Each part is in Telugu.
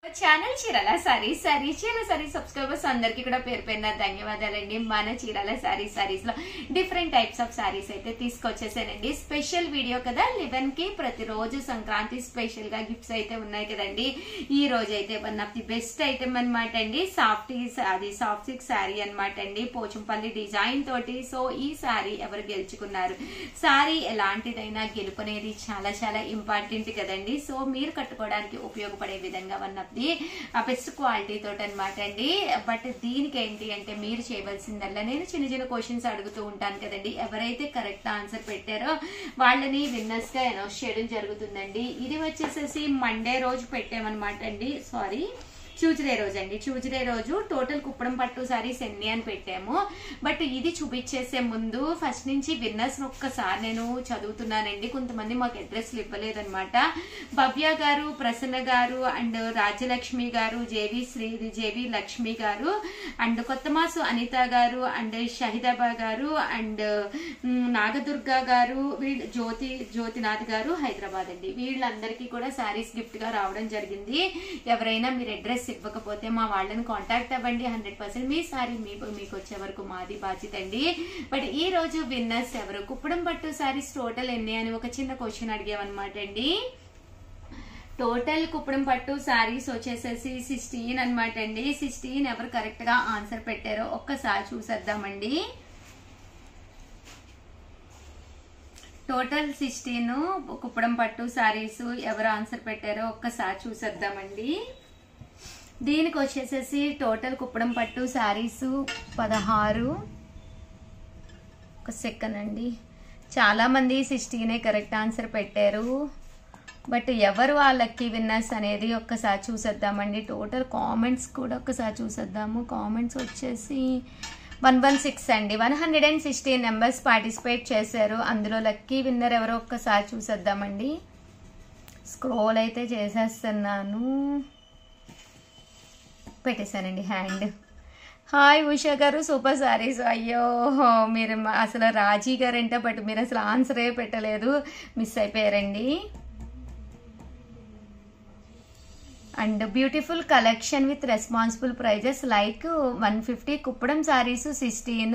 channel Chirala sari sorry Chirala sari subscribers అందరికీ కూడా పేరు పేరున ధన్యవాదాలండి మన చీరాల సారీ సారీస్ లో డిఫరెంట్ టైప్స్ ఆఫ్ సారీస్ అయితే తీసుకొచ్చేసానండి స్పెషల్ వీడియో కదా లెవెన్ కి ప్రతిరోజు సంక్రాంతి స్పెషల్ గా గిఫ్ట్స్ అయితే ఉన్నాయి కదండి ఈ రోజు అయితే one of the best item అనమాట అండి సాఫ్ట్ అది సాఫ్ట్ సిల్క్ శారీ అనమాట అండి పోచంపల్లి డిజైన్ తోటి సో ఈ శారీ ఎవరు గెలుచుకున్నారు శారీ ఎలాంటిదైనా గెలుపునేది చాలా చాలా ఇంపార్టెంట్ కదండి సో మీరు కట్టుకోవడానికి ఉపయోగపడే విధంగా one of the best quality తోటి అనమాట అండి బట్ దీనికి ఏంటి అంటే మీరు చేయవలసిందల్లా నేను చిన్న చిన్న క్వశ్చన్స్ అడుగుతూ ఉంటాను కదండి ఎవరైతే కరెక్ట్ ఆన్సర్ పెట్టారో వాళ్ళని విన్నర్స్ గా అనౌన్స్ చేయడం జరుగుతుందండి ఇది వచ్చేసేసి మండే రోజు పెట్టామన్నమాట అండి సారీ ట్యూస్డే రోజు అండి ట్యూస్డే రోజు టోటల్ కుప్పడం పట్టు సారీస్ ఎన్ని అని పెట్టాము బట్ ఇది చూపించేసే ముందు ఫస్ట్ నుంచి విన్నర్స్ ఒక్కసారి నేను చదువుతున్నానండి కొంతమంది మాకు అడ్రస్లు ఇవ్వలేదన్నమాట భవ్య గారు ప్రసన్న గారు అండ్ రాజ్యలక్ష్మి గారు జేవి శ్రీ జేవి లక్ష్మి గారు అండ్ కొత్తమాసు అనిత గారు అండ్ షహిదాబా గారు అండ్ మ్, నాగదుర్గ గారు వీళ్ళు జ్యోతి జ్యోతినాథ్ గారు హైదరాబాద్ అండి వీళ్ళందరికీ కూడా శారీస్ గిఫ్ట్ గా రావడం జరిగింది ఎవరైనా మీరు అడ్రస్ ఇవ్వకపోతే మా వాళ్ళని కాంటాక్ట్ అవ్వండి హండ్రెడ్ పర్సెంట్ మీ సారీ మీకు మీకు వచ్చే వరకు మాది బాధ్యత అండి బట్ ఈ రోజు విన్నర్స్ ఎవరు కుప్పడం పట్టు సారీస్ టోటల్ ఎన్ని అని ఒక చిన్న క్వశ్చన్ అడిగామన్నమాట అండి టోటల్ కుప్పడం పట్టు శారీస్ వచ్చేసేసి సిక్స్టీన్ అనమాట అండి సిక్స్టీన్ ఎవరు కరెక్ట్ గా ఆన్సర్ పెట్టారో ఒక్కసారి చూసేద్దామండి టోటల్ సిక్స్టీన్ కుప్పడం పట్టు శారీస్ ఎవరు ఆన్సర్ పెట్టారో ఒక్కసారి చూసేద్దామండి దీనికి వచ్చేసేసి టోటల్ కుప్పడం పట్టు శారీస్ పదహారు ఒక సెకండ్ అండి చాలా మంది సిక్స్టీనే కరెక్ట్ ఆన్సర్ పెట్టారు బట్ ఎవరు ఆ లక్కీ విన్నర్స్ అనేది ఒక్కసారి చూసేద్దామండి టోటల్ కామెంట్స్ కూడా ఒక్కసారి చూసేద్దాము కామెంట్స్ వచ్చేసి వన్ వన్ సిక్స్ అండి one hundred and sixteen numbers participate చేశారు అందులో లక్కీ విన్నర్ ఎవరో ఒక్కసారి చూసేద్దామండి స్క్రోల్ అయితే చేసేస్తున్నాను పెట్టేశానండి హ్యాండ్ హాయ్ ఉషా గారు సూపర్ సారీస్ అయ్యో మీరు మా- అసలు రాజీ గారు అంటే బట్ మీరు అసలు ఆన్సరే పెట్టలేదు మిస్ అయిపోయారండి and beautiful collection with responsible prizes like one fifty Kuppadam saris sixteen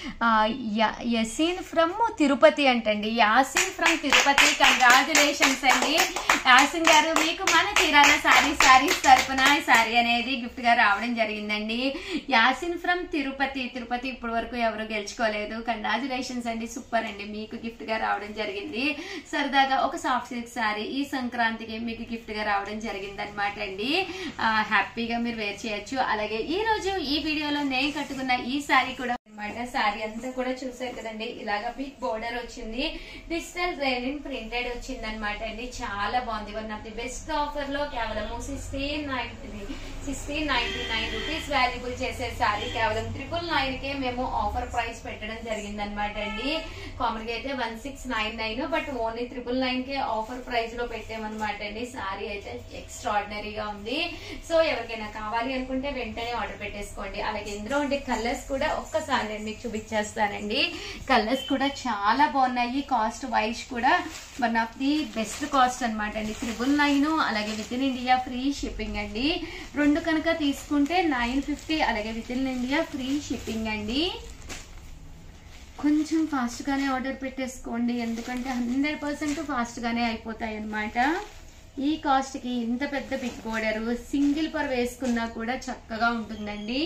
Yaseen from Tirupati అంటండి యాసిన్ ఫ్రమ్ తిరుపతి కంగ్రాచులేషన్స్ అండి యాసిన్ గారు మీకు మన చీరాల సారీ సారీస్ తరపున ఈ సారీ అనేది గిఫ్ట్ గా రావడం జరిగిందండి యాసిన్ ఫ్రమ్ తిరుపతి తిరుపతి ఇప్పటి వరకు ఎవరు గెలుచుకోలేదు కంగ్రాచులేషన్స్ అండి సూపర్ అండి మీకు గిఫ్ట్ గా రావడం జరిగింది సరదాగా ఒక సాఫ్ట్ సిల్క్ సారీ ఈ సంక్రాంతికి మీకు గిఫ్ట్ గా రావడం జరిగింది అనమాట అండి ఆ, హ్యాపీగా మీరు వేర్ చేయొచ్చు అలాగే ఈ రోజు ఈ వీడియోలో నేను కట్టుకున్న ఈ సారీ కూడా అనమాట సారీ అంతా కూడా చూసారు కదండి ఇలాగా బిగ్ బోర్డర్ వచ్చింది డిజిటల్ రైలింగ్ ప్రింటెడ్ వచ్చింది అనమాట అండి చాలా బాగుంది one of the best offer లో కేవలం sixteen ninety sixteen ninety nine rupees valuable చేసే సారీ కేవలం ట్రిపుల్ నైన్ కే మేము ఆఫర్ ప్రైస్ పెట్టడం జరిగింది అనమాట అండి కామన్ గా అయితే one six nine nine but only triple nine కే ఆఫర్ ప్రైస్ లో పెట్టామన్నమాట అండి సారీ అయితే ఎక్స్ట్రాడినరీగా ఉంది సో ఎవరికైనా కావాలి అనుకుంటే వెంటనే ఆర్డర్ పెట్టేసుకోండి అలాగే ఇందులో ఉండే కలర్స్ కూడా ఒక్కసారి నేను మీకు చూపించేస్తానండి కలర్స్ కూడా చాలా బాగున్నాయి కాస్ట్ వైజ్ కూడా one of the best cost అనమాట అండి త్రిబుల్ నైన్ అలాగే within India free shipping అండి రెండు కనుక తీసుకుంటే నైన్ ఫిఫ్టీ అలాగే within India free shipping అండి కొంచెం ఫాస్ట్గానే ఆర్డర్ పెట్టేసుకోండి ఎందుకంటే హండ్రెడ్ పర్సెంట్ ఫాస్ట్గానే అయిపోతాయి అన్నమాట ఈ కాస్ట్కి ఇంత పెద్ద బిగ్ బోర్డర్ సింగిల్ పర్ వేసుకున్నా కూడా చక్కగా ఉంటుందండి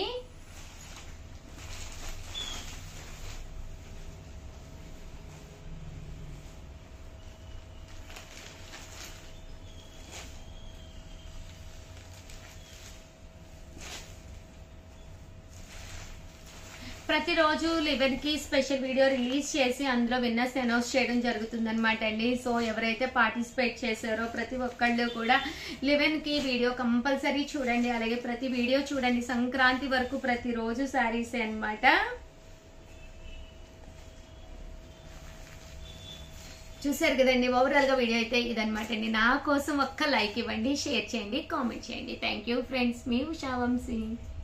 ప్రతిరోజు లెవెన్ కి స్పెషల్ వీడియో రిలీజ్ చేసి అందులో విన్నర్స్ అనౌన్స్ చేయడం జరుగుతుంది అనమాట అండి సో ఎవరైతే పార్టిసిపేట్ చేశారో ప్రతి ఒక్కళ్ళు కూడా లెవెన్ కి వీడియో కంపల్సరీ చూడండి అలాగే ప్రతి వీడియో చూడండి సంక్రాంతి వరకు ప్రతిరోజు శారీసే అన్నమాట చూసారు కదండి ఓవరాల్ గా వీడియో అయితే ఇదనమాట అండి నా కోసం ఒక్క లైక్ ఇవ్వండి షేర్ చేయండి కామెంట్ చేయండి థ్యాంక్ యూ ఫ్రెండ్స్ మీ ఉషా వంశీ